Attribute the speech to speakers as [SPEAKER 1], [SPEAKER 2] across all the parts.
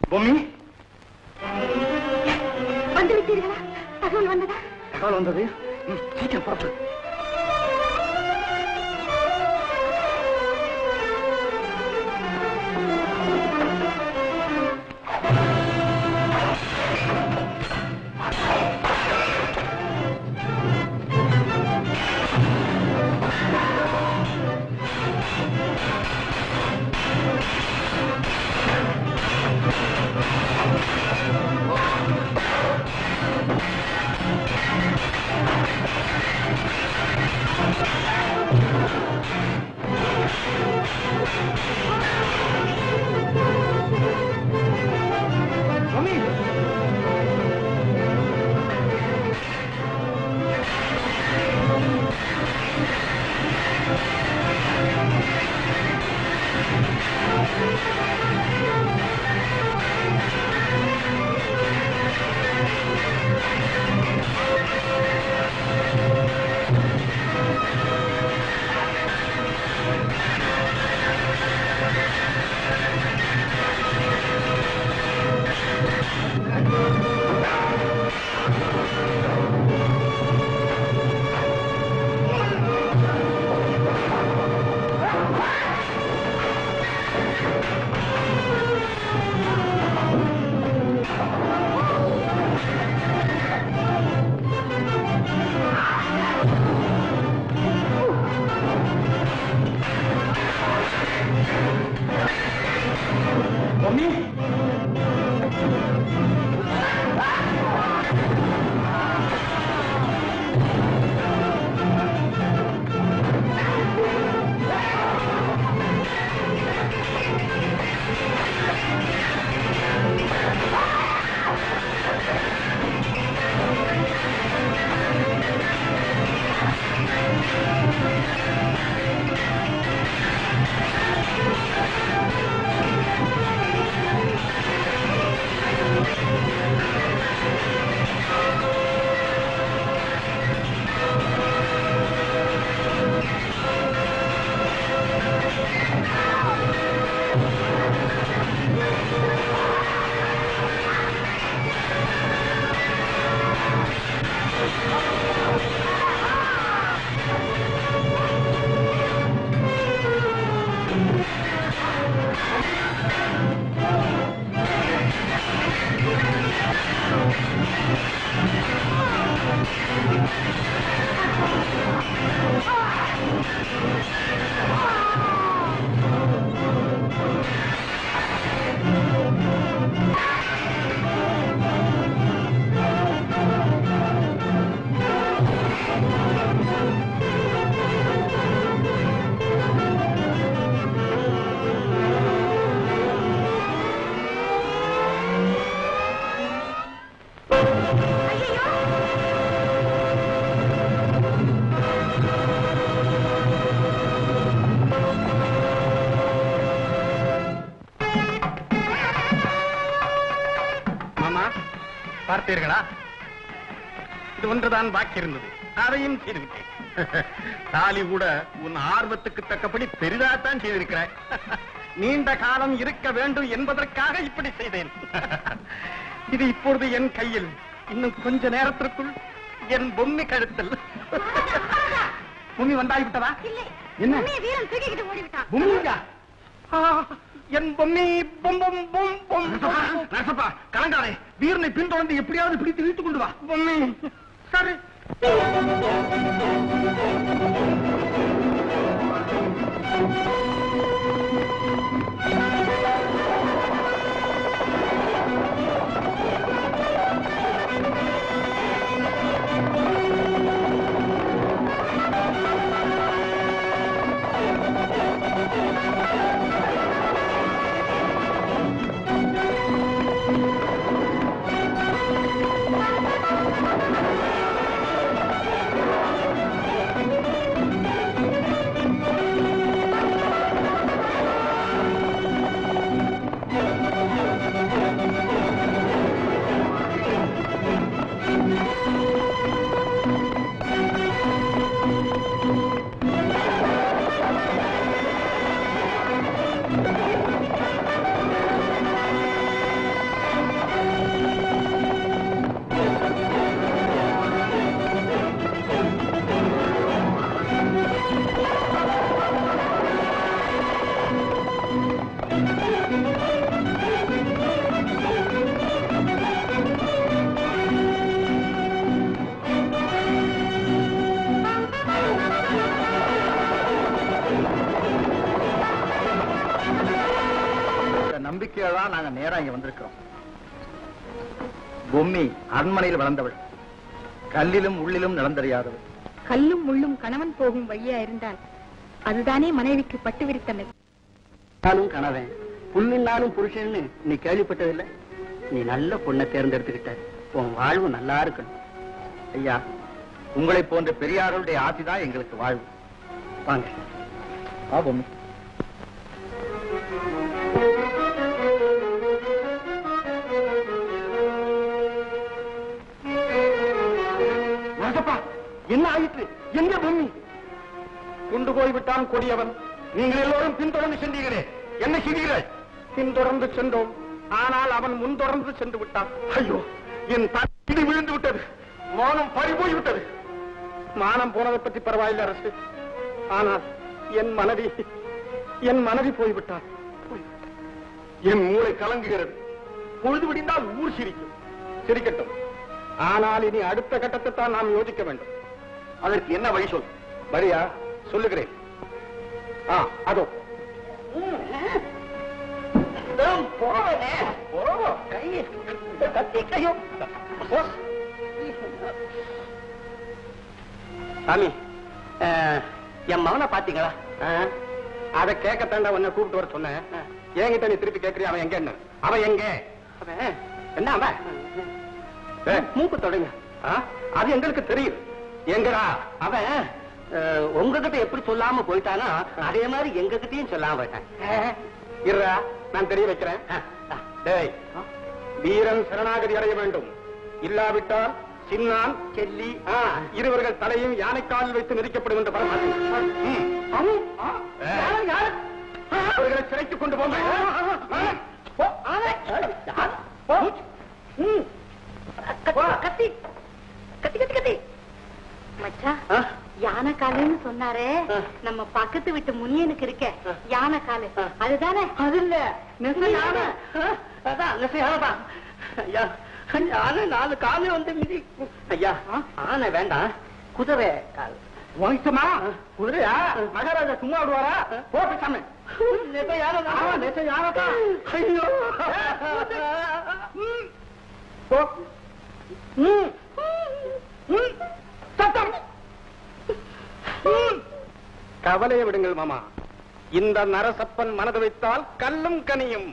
[SPEAKER 1] பொம்மி
[SPEAKER 2] வந்து விட்டீர்களா தகவல் வந்ததா
[SPEAKER 1] தகவல் வந்தது ம், சீக்கிரம் புறப்படு பொம்மி பொம்மி மாமா பார்த்தீர்களா இது ஒன்றுதான் பாக்கி இருந்தது அதையும் செய்துவிட்டேன் தாலி கூட உன் ஆர்வத்துக்கு தக்கபடி பெரிதாத்தான் செய்திருக்கிறாய் நீண்ட காலம் இருக்க வேண்டும் என்பதற்காக இப்படி செய்தேன் இது இப்பொழுது என் கையில் இன்னும் கொஞ்ச நேரத்திற்குள் என் பொம்மி கழுத்தில் பொம்மி வந்தாகிவிட்டதா
[SPEAKER 2] இல்லை
[SPEAKER 1] என்ன?
[SPEAKER 2] உண்மையை வீரன் தூக்கிக்கிட்டு ஓடிவிட்டான்
[SPEAKER 1] பொம்மியா ஆ, என் பொம்மி பொம் பொம் பொம் பொம் நரசப்பா கலங்காரே வீரனை பின்தொடர்ந்து எப்படியாவது பிடித்து இழுத்துக் கொண்டு வா பொம்மி சரி
[SPEAKER 2] ஆ
[SPEAKER 1] அதனாலதான் நாங்க நேரா இங்க வந்திருக்கிறோம் பொம்மி அரண்மனையில் வளர்ந்தவள் கல்லிலும் உள்ளிலும் நடந்தறியாதவள்
[SPEAKER 2] கல்லும் முள்ளும் கணவன் போகும் வழியா இருந்தால் அதுதானே மனைவிக்கு பட்டு விரித்தமை
[SPEAKER 3] நானும் கணவன் புல்லுன்னாலும் புருஷன்னு நீ கேள்விப்பட்டதில்லை நீ நல்ல பொண்ணை தேர்ந்தெடுத்துக்கிட்ட உன் வாழ்வு நல்லா இருக்கணும்
[SPEAKER 1] ஐயா உங்களை போன்ற பெரியார்களுடைய ஆசைதான் எங்களுக்கு வாழ்வு
[SPEAKER 3] வாங்க
[SPEAKER 1] வா பொம்மி ராஜப்பா என்ன ஆயிற்று எங்க பொம்மி கொண்டு போய் விட்டான் கொடியவன் நீங்கள் எல்லோரும் பின்தொடர்ந்து சென்றீர்களே என்ன செய்தீர்கள் பின்தொடர்ந்து சென்றோம் ஆனால் அவன் முன்தொடர்ந்து சென்று விட்டான் ஐயோ என் தடி விழுந்து விட்டது மானம் பறி போய் விட்டது மானம் போனதை பற்றி பரவாயில்லை அரசு ஆனால் என் மனைவி என் மனைவி போய்விட்டார் போய்விட்டார். என் மூளை கலங்குகிறது பொழுது விடிந்தால் ஊர் சிரிக்கும் சிரிக்கட்டும் ஆனால் இனி அடுத்த கட்டத்தை தான் நாம் யோசிக்க வேண்டும் அதற்கு என்ன வழி சொல் வழியா சொல்லுகிறேன் ஆ அதோ
[SPEAKER 3] சாமி அஹ், என் மகனை பாத்தீங்களா
[SPEAKER 1] அத கேட்கத்தாண்டா உன்னை கூப்பிட்டு வர சொன்னேன் என்கிட்ட நீ திருப்பி கேட்கறிய அவன் எங்க அவன் எங்க
[SPEAKER 3] அவன் என்ன அவன்
[SPEAKER 1] ஏய்,
[SPEAKER 3] மூக்கு தொடங்க
[SPEAKER 1] ஆ? அது எங்களுக்கு தெரியும் எங்கடா
[SPEAKER 3] அவன் அஹ், உங்ககிட்ட எப்படி சொல்லாம போயிட்டானா அதே மாதிரி எங்க கிட்டயும் சொல்லாம போயிட்டான்
[SPEAKER 1] இருடா நான் தெரிய வைக்கிறேன் டேய் வீரன் சரணாகதி அடைய வேண்டும் இல்லாவிட்டால் சின்னான் செல்லி ஆ, இருவர்கள் தலையும் யானைக்காலில் வைத்து நெரிக்கப்படும் என்று பரமாட்டேன் அவர்களை சிறைத்துக் கொண்டு போங்க
[SPEAKER 2] கத்தி கத்தி கத்தி கத்தி மச்சான் யானை காலுன்னு சொன்னாரே நம்ம பக்கத்து வீட்டு முனியனுக்கு இருக்க யானை காலு அதுதானே
[SPEAKER 3] அது இல்ல நெச யானை அதான் நெச யானைதான் ஐயா யானை நாலு காலு வந்து மிதி ஐயா ஆனை வேண்டாம் குதிரை கால்
[SPEAKER 1] வம்சமா குதிரையா மகாராஜா சும்மா விடுவாரா போட்டு சாமி
[SPEAKER 3] நெச யானை
[SPEAKER 1] ஆமா, நெச யானைதான்.
[SPEAKER 3] ஐயோ
[SPEAKER 1] ம். போ. ம். ம். சத்தம் ம். கவலையை விடுங்கள் மாமா இந்த நரசப்பன் மனது வைத்தால் கல்லும் கனியும்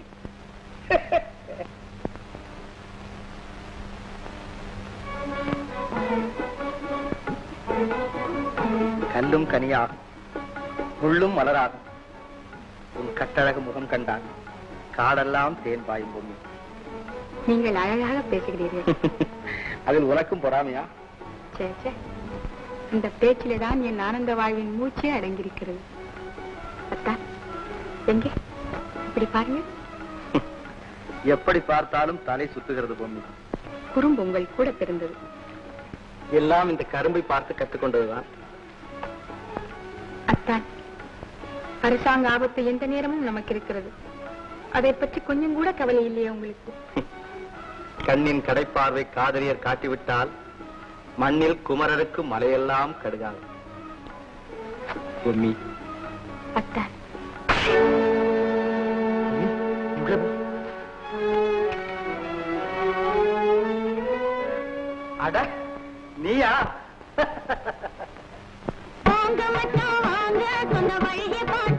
[SPEAKER 1] கல்லும் கனியாகும் முள்ளும் மலராகும் உன் கட்டழகு முகம் கண்டான் காடெல்லாம் தேன் பாயும் பூமி
[SPEAKER 2] நீங்கள் அழகாக பேசுகிறீர்கள்
[SPEAKER 1] அதில் உனக்கும் பொறாமையா
[SPEAKER 2] சே சே இந்த பேச்சிலே தான் என் ஆனந்த வாழ்வின் மூச்சே அடங்கியிருக்கிறது அத்தா எங்கே இப்படி பாருங்க
[SPEAKER 1] எப்படி பார்த்தாலும் தலை சுத்துகிறது பொம்மி
[SPEAKER 2] குறும்பு உங்கள் கூட பிறந்தது
[SPEAKER 1] எல்லாம் இந்த கரும்பை பார்த்து கற்றுக்கொண்டதுதான்
[SPEAKER 2] அத்தான் அரசாங்க ஆபத்து எந்த நேரமும் நமக்கு இருக்கிறது அதை பற்றி கொஞ்சம் கூட கவலை இல்லையே உங்களுக்கு
[SPEAKER 1] கண்ணின் கடைப்பார்வை காதலியர் காட்டிவிட்டால் மண்ணில் குமரருக்கு மலையெல்லாம் கடுகாது பொம்மி
[SPEAKER 2] அத்தான்
[SPEAKER 1] அட நீயா
[SPEAKER 2] வாங்க மச்சான் வாங்க சொன்ன வழியே பாடு